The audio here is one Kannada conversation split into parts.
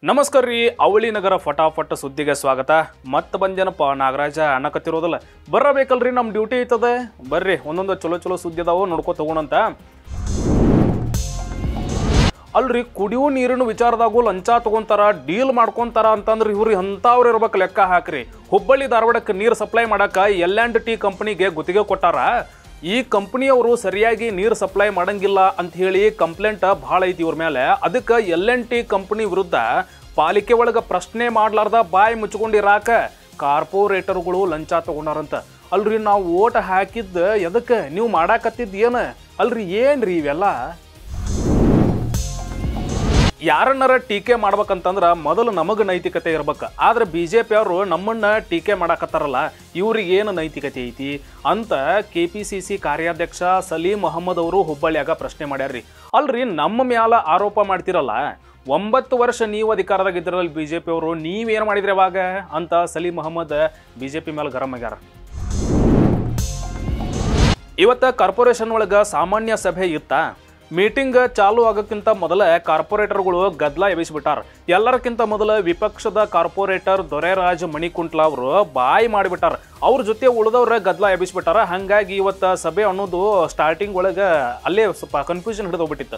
ನಮಸ್ಕಾರ ರೀ ಅವಳಿ ನಗರ ಫಟಾಫಟ್ ಸುದ್ದಿಗೆ ಸ್ವಾಗತ ಮತ್ತೆ ಬಂದೇನಪ್ಪ ನಾಗರಾಜ ಅನ್ನಕತ್ತಿರೋದಲ್ಲ ಬರಬೇಕಲ್ರಿ ನಮ್ಮ ಡ್ಯೂಟಿ ಐತದೆ ಬರ್ರಿ ಒಂದೊಂದು ಚಲೋ ಚಲೋ ಸುದ್ದಿ ಅದಾವು ನೋಡ್ಕೊ ತಗೋಣಂತ ಅಲ್ರಿ ಕುಡಿಯೋ ನೀರಿನ ವಿಚಾರದಾಗೂ ಲಂಚ ತಗೊಂತಾರ ಡೀಲ್ ಮಾಡ್ಕೊಂತಾರ ಅಂತಂದ್ರೆ ಇವ್ರು ಎಂಥವ್ರು ಇರ್ಬೇಕು ಲೆಕ್ಕ ಹಾಕ್ರಿ ಹುಬ್ಬಳ್ಳಿ ಧಾರವಾಡಕ್ಕೆ ನೀರು ಸಪ್ಲೈ ಮಾಡಕ ಎಲ್ ಆ್ಯಂಡ್ ಟಿ ಕಂಪ್ನಿಗೆ ಗುತ್ತಿಗೆ ಕೊಟ್ಟಾರ ಈ ಕಂಪ್ನಿಯವರು ಸರಿಯಾಗಿ ನೀರು ಸಪ್ಲೈ ಮಾಡಂಗಿಲ್ಲ ಅಂತ ಹೇಳಿ ಕಂಪ್ಲೇಂಟ್ ಭಾಳ ಐತಿ ಇವ್ರ ಮೇಲೆ ಅದಕ್ಕೆ ಎಲ್ ಎನ್ ಟಿ ಕಂಪ್ನಿ ವಿರುದ್ಧ ಪಾಲಿಕೆ ಒಳಗೆ ಪ್ರಶ್ನೆ ಮಾಡ್ಲಾರ್ದ ಬಾಯಿ ಮುಚ್ಕೊಂಡಿರಾಕ ಕಾರ್ಪೊರೇಟರ್ಗಳು ಲಂಚ ತಗೊಂಡಾರಂತ ಅಲ್ರಿ ನಾವು ಓಟ್ ಹಾಕಿದ್ದ ಎದಕ್ಕೆ ನೀವು ಮಾಡಾಕತ್ತಿದ್ ಏನು ಅಲ್ರಿ ಏನ್ರಿ ಇವೆಲ್ಲ ಯಾರನ್ನಾರ ಟೀಕೆ ಮಾಡ್ಬೇಕಂತಂದ್ರ ಮೊದಲು ನಮಗೆ ನೈತಿಕತೆ ಇರ್ಬೇಕು ಆದ್ರೆ ಬಿ ಜೆ ಪಿ ಅವರು ನಮ್ಮನ್ನ ಟೀಕೆ ಮಾಡಾಕತ್ತಾರಲ್ಲ ಇವ್ರಿಗೆ ಏನು ನೈತಿಕತೆ ಐತಿ ಅಂತ ಕೆ ಪಿ ಸಿ ಸಿ ಕಾರ್ಯಾಧ್ಯಕ್ಷ ಸಲೀಂ ಅಹಮದ್ ಅವರು ಹುಬ್ಬಳ್ಳಿಯಾಗ ಪ್ರಶ್ನೆ ಮಾಡ್ಯಾರ್ರಿ ಅಲ್ರಿ ನಮ್ಮ ಮ್ಯಾಲ ಆರೋಪ ಮಾಡ್ತಿರಲ್ಲ ಒಂಬತ್ತು ವರ್ಷ ನೀವು ಅಧಿಕಾರದಾಗ ಇದ್ರಲ್ಲಿ ಬಿ ಜೆ ಪಿ ಅವರು ನೀವೇನು ಮಾಡಿದ್ರಿ ಅವಾಗ ಅಂತ Salim Ahmad B J P ಮೇಲೆ ಗರಂ ಆಗ್ಯಾರ ಇವತ್ತ ಕಾರ್ಪೊರೇಷನ್ ಒಳಗ ಸಾಮಾನ್ಯ ಸಭೆ ಇತ್ತ ಮೀಟಿಂಗ್ ಚಾಲು ಆಗೋಕ್ಕಿಂತ ಮೊದಲ ಕಾರ್ಪೊರೇಟರ್ಗಳು ಗದ್ಲ ಎಬ್ಬಿಸ್ಬಿಟ್ಟಾರ ಎಲ್ಲರಕ್ಕಿಂತ ಮೊದಲ ವಿಪಕ್ಷದ ಕಾರ್ಪೊರೇಟರ್ ದೊರೆರಾಜ್ ಮಣಿಕುಂಟ್ಲ ಅವರು ಬಾಯಿ ಮಾಡಿಬಿಟ್ಟಾರ ಅವ್ರ ಜೊತೆ ಉಳಿದವ್ರ ಗದ್ಲ ಎಬ್ಬಿಸ್ಬಿಟ್ಟಾರ ಹಂಗಾಗಿ ಇವತ್ತ ಸಭೆ ಅನ್ನೋದು ಸ್ಟಾರ್ಟಿಂಗ್ ಒಳಗ ಅಲ್ಲೇ ಸ್ವಲ್ಪ ಕನ್ಫ್ಯೂಷನ್ ಹಿಡಿದೋಗ್ಬಿಟ್ಟಿತ್ತು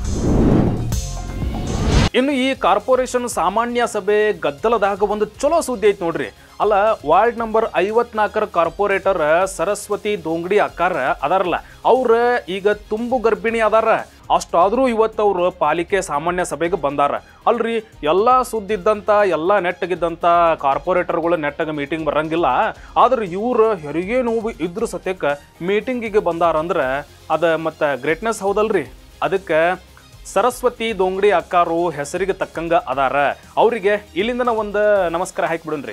ಇನ್ನು ಈ ಕಾರ್ಪೊರೇಷನ್ ಸಾಮಾನ್ಯ ಸಭೆ ಗದ್ದಲದಾಗ ಒಂದು ಚಲೋ ಸುದ್ದಿ ಐತಿ ನೋಡ್ರಿ ಅಲ್ಲ ವಾರ್ಡ್ ನಂಬರ್ ಐವತ್ನಾಲ್ಕರ ಕಾರ್ಪೊರೇಟರ್ ಸರಸ್ವತಿ ದೋಂಗಡಿ ಅಕ್ಕಾರ ಅದಾರಲ್ಲ ಅವ್ರ ಈಗ ತುಂಬು ಗರ್ಭಿಣಿ ಅದಾರ ಅಷ್ಟಾದ್ರೂ ಇವತ್ತು ಅವರು ಪಾಲಿಕೆ ಸಾಮಾನ್ಯ ಸಭೆಗೆ ಬಂದಾರ ಅಲ್ರಿ ಎಲ್ಲ ಸುದ್ದಿದ್ದಂಥ ಎಲ್ಲ ನೆಟ್ಟಗಿದ್ದಂಥ ಕಾರ್ಪೊರೇಟರ್ಗಳು ನೆಟ್ಟಗೆ ಮೀಟಿಂಗ್ ಬರಂಗಿಲ್ಲ ಆದ್ರೆ ಇವ್ರು ಹೆರಿಗೆ ನೋವು ಇದ್ರ ಸತ್ಯಕ್ಕೆ ಮೀಟಿಂಗಿಗೆ ಬಂದಾರ ಅಂದ್ರೆ ಅದ ಮತ್ತು ಗ್ರೇಟ್ನೆಸ್ ಹೌದಲ್ರಿ ಅದಕ್ಕೆ ಸರಸ್ವತಿ ದೋಂಗಡಿ ಅಕ್ಕಾರು ಹೆಸರಿಗೆ ತಕ್ಕಂಗ ಅದಾರ ಅವರಿಗೆ ಇಲ್ಲಿಂದ ಒಂದು ನಮಸ್ಕಾರ ಹಾಕಿಬಿಡನ್ರಿ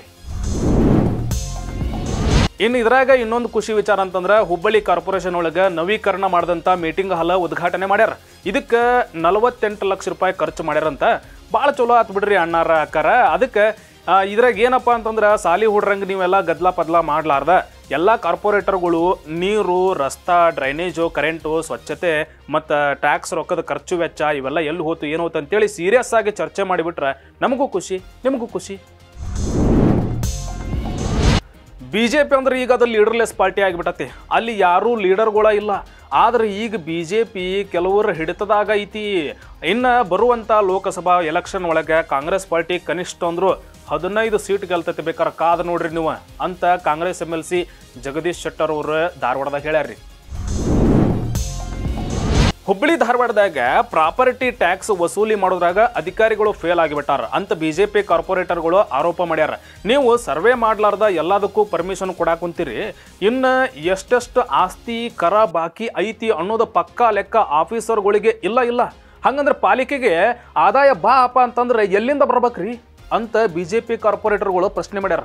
ಇನ್ನು ಇದ್ರಾಗ ಇನ್ನೊಂದು ಖುಷಿ ವಿಚಾರ ಅಂತಂದ್ರೆ ಹುಬ್ಬಳ್ಳಿ ಕಾರ್ಪೊರೇಷನ್ ಒಳಗೆ ನವೀಕರಣ ಮಾಡಿದಂಥ ಮೀಟಿಂಗ್ ಹಾಲ್ ಉದ್ಘಾಟನೆ ಮಾಡ್ಯಾರ ಇದಕ್ಕೆ ನಲವತ್ತೆಂಟು ಲಕ್ಷ ರೂಪಾಯಿ ಖರ್ಚು ಮಾಡ್ಯಾರಂತ ಭಾಳ ಚಲೋ ಆತ್ ಬಿಡ್ರಿ ಅಣ್ಣಾರ ಅಕ್ಕಾರ ಅದಕ್ಕೆ ಆ, ಇದ್ರಾಗ ಏನಪ್ಪ ಅಂತಂದ್ರೆ ಸಾಲಿ ಹುಡ್ರಂಗೆ ನೀವೆಲ್ಲ ಗದ್ಲ ಪದ್ಲ ಮಾಡ್ಲಾರ್ದ ಎಲ್ಲ ಕಾರ್ಪೊರೇಟರ್ಗಳು ನೀರು ರಸ್ತಾ ಡ್ರೈನೇಜು ಕರೆಂಟು ಸ್ವಚ್ಛತೆ ಮತ್ತು ಟ್ಯಾಕ್ಸ್ ರೊಕ್ಕದ ಖರ್ಚು ವೆಚ್ಚ ಇವೆಲ್ಲ ಎಲ್ಲಿ ಹೋತು ಏನು ಹೋತು ಅಂತೇಳಿ ಸೀರಿಯಸ್ ಆಗಿ ಚರ್ಚೆ ಮಾಡಿಬಿಟ್ರೆ ನಮಗೂ ಖುಷಿ ನಿಮಗೂ ಖುಷಿ ಬಿ ಜೆ ಪಿ ಅಂದ್ರೆ ಈಗ ಅದು ಲೀಡರ್ಲೆಸ್ ಪಾರ್ಟಿ ಆಗಿಬಿಟ್ಟತಿ ಅಲ್ಲಿ ಯಾರೂ ಲೀಡರ್ಗಳ ಇಲ್ಲ ಆದ್ರೆ ಈಗ ಬಿ ಜೆ ಪಿ ಕೆಲವರು ಹಿಡಿತದಾಗ ಐತಿ ಇನ್ನು ಬರುವಂಥ ಲೋಕಸಭಾ ಎಲೆಕ್ಷನ್ ಒಳಗೆ ಕಾಂಗ್ರೆಸ್ ಪಾರ್ಟಿ ಕನಿಷ್ಠ ಅಂದ್ರು ಹದಿನೈದು ಸೀಟ್ ಗೆಲ್ತೈತಿ ಬೇಕಾರೆ ಕಾದ ನೋಡ್ರಿ ನೀವು ಅಂತ Congress M L C Jagadish Shettar ಅವರು ಧಾರವಾಡದಾಗ ಹೇಳ್ಯಾರ್ರಿ ಹುಬ್ಬಳ್ಳಿ ಧಾರವಾಡದಾಗ ಪ್ರಾಪರ್ಟಿ ಟ್ಯಾಕ್ಸ್ ವಸೂಲಿ ಮಾಡೋದ್ರಾಗ ಅಧಿಕಾರಿಗಳು ಫೇಲ್ ಆಗಿಬಿಟ್ಟಾರ ಅಂತ ಬಿಜೆಪಿ ಕಾರ್ಪೊರೇಟರ್ಗಳು ಆರೋಪ ಮಾಡ್ಯಾರ ನೀವು ಸರ್ವೆ ಮಾಡ್ಲಾರ್ದ ಎಲ್ಲದಕ್ಕೂ ಪರ್ಮಿಷನ್ ಕೊಡಾಕ್ ಕುಂತೀರಿ ಇನ್ನು ಎಷ್ಟೆಷ್ಟು ಆಸ್ತಿ ಕರ ಬಾಕಿ ಐತಿ ಅನ್ನೋದು ಪಕ್ಕಾ ಲೆಕ್ಕ ಆಫೀಸರ್ಗಳಿಗೆ ಇಲ್ಲ ಇಲ್ಲ ಹಂಗಂದ್ರೆ ಪಾಲಿಕೆಗೆ ಆದಾಯ ಬಾ ಅಪ್ಪ ಅಂತಂದ್ರೆ ಎಲ್ಲಿಂದ ಬರ್ಬೇಕ್ರಿ ಅಂತ ಬಿಜೆಪಿ ಕಾರ್ಪೊರೇಟರ್ಗಳು ಪ್ರಶ್ನೆ ಮಾಡ್ಯಾರ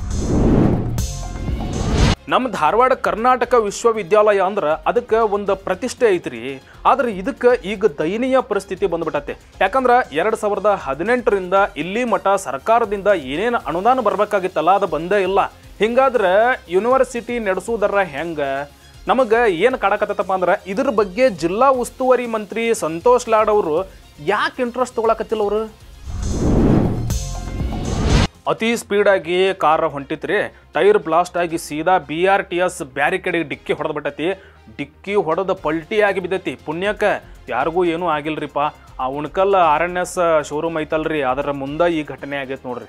ನಮ್ಮ ಧಾರವಾಡ ಕರ್ನಾಟಕ ವಿಶ್ವವಿದ್ಯಾಲಯ ಅಂದ್ರೆ ಅದಕ್ಕೆ ಒಂದು ಪ್ರತಿಷ್ಠೆ ಐತ್ರಿ ಆದ್ರೆ ಇದಕ್ಕೆ ಈಗ ದಯನೀಯ ಪರಿಸ್ಥಿತಿ ಬಂದ್ಬಿಟ್ಟತೆ ಯಾಕಂದ್ರೆ ಎರಡು ಸಾವಿರದ ಹದಿನೆಂಟರಿಂದ ಇಲ್ಲಿ ಮಠ ಸರ್ಕಾರದಿಂದ ಏನೇನು ಅನುದಾನ ಬರ್ಬೇಕಾಗಿತ್ತಲ್ಲ ಅದು ಬಂದೇ ಇಲ್ಲ ಹಿಂಗಾದ್ರೆ ಯೂನಿವರ್ಸಿಟಿ ನಡೆಸೋದರ ಹೆಂಗ ನಮಗೆ ಏನು ಕಾಡಕತ್ತಪ್ಪ ಅಂದ್ರೆ ಇದ್ರ ಬಗ್ಗೆ ಜಿಲ್ಲಾ ಉಸ್ತುವಾರಿ ಮಂತ್ರಿ ಸಂತೋಷ್ ಲಾಡ್ ಅವರು ಯಾಕೆ ಇಂಟ್ರೆಸ್ಟ್ ತೊಗೊಳಕತ್ತಿಲ್ಲ ಅವರು ಅತಿ ಸ್ಪೀಡಾಗಿ ಕಾರ್ ಹೊಂಟಿತ್ರಿ ಟೈರ್ ಬ್ಲಾಸ್ಟ್ ಆಗಿ ಸೀದಾ ಬಿ ಆರ್ ಟಿ ಎಸ್ ಬ್ಯಾರಿಕೇಡಿಗೆ ಡಿಕ್ಕಿ ಹೊಡೆದ್ಬಿಟ್ಟೈತಿ ಡಿಕ್ಕಿ ಹೊಡೆದ ಪಲ್ಟಿ ಆಗಿ ಬಿದ್ದೈತಿ ಪುಣ್ಯಕ್ಕೆ ಯಾರಿಗೂ ಏನೂ ಆಗಿಲ್ರಿಪ್ಪ ಆ Unkal R N S showroom ಐತಲ್ರಿ ಅದರ ಮುಂದೆ ಈ ಘಟನೆ ಆಗೈತೆ ನೋಡ್ರಿ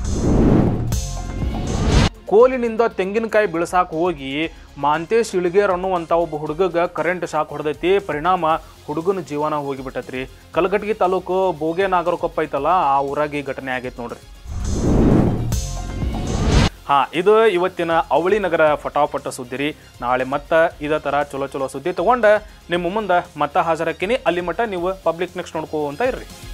ಕೋಲಿನಿಂದ ತೆಂಗಿನಕಾಯಿ ಬಿಳ್ಸಾಕ್ ಹೋಗಿ ಮಾಂತೇಶ್ ಇಳಿಗೇರ್ ಅನ್ನುವಂಥ ಒಬ್ಬ ಹುಡುಗಗೆ ಕರೆಂಟ್ ಶಾಕ್ ಹೊಡೆದೈತಿ ಪರಿಣಾಮ ಹುಡುಗನ ಜೀವನ ಹೋಗಿಬಿಟ್ಟೈತ್ರಿ ಕಲಘಟಗಿ ತಾಲೂಕು ಬೋಗೆ ನಾಗರಕೊಪ್ಪ ಐತಲ್ಲ ಆ ಊರಾಗ ಈ ಘಟನೆ ಆಗೈತೆ ನೋಡ್ರಿ ಹಾ ಇದು ಇವತ್ತಿನ ಅವಳಿ ನಗರ ಫಟಾಫಟ ಸುದ್ದಿರಿ ನಾಳೆ ಮತ್ತೆ ಇದೇ ಥರ ಚಲೋ ಚಲೋ ಸುದ್ದಿ ತಗೊಂಡ ನಿಮ್ಮ ಮುಂದೆ ಮತ್ತೆ ಹಾಜರಾಕಿನಿ ಅಲ್ಲಿ ಮಟ್ಟ ನೀವು ಪಬ್ಲಿಕ್ ನೆಕ್ಸ್ಟ್ ನೋಡ್ಕೋ ಅಂತ ಇರ್ರಿ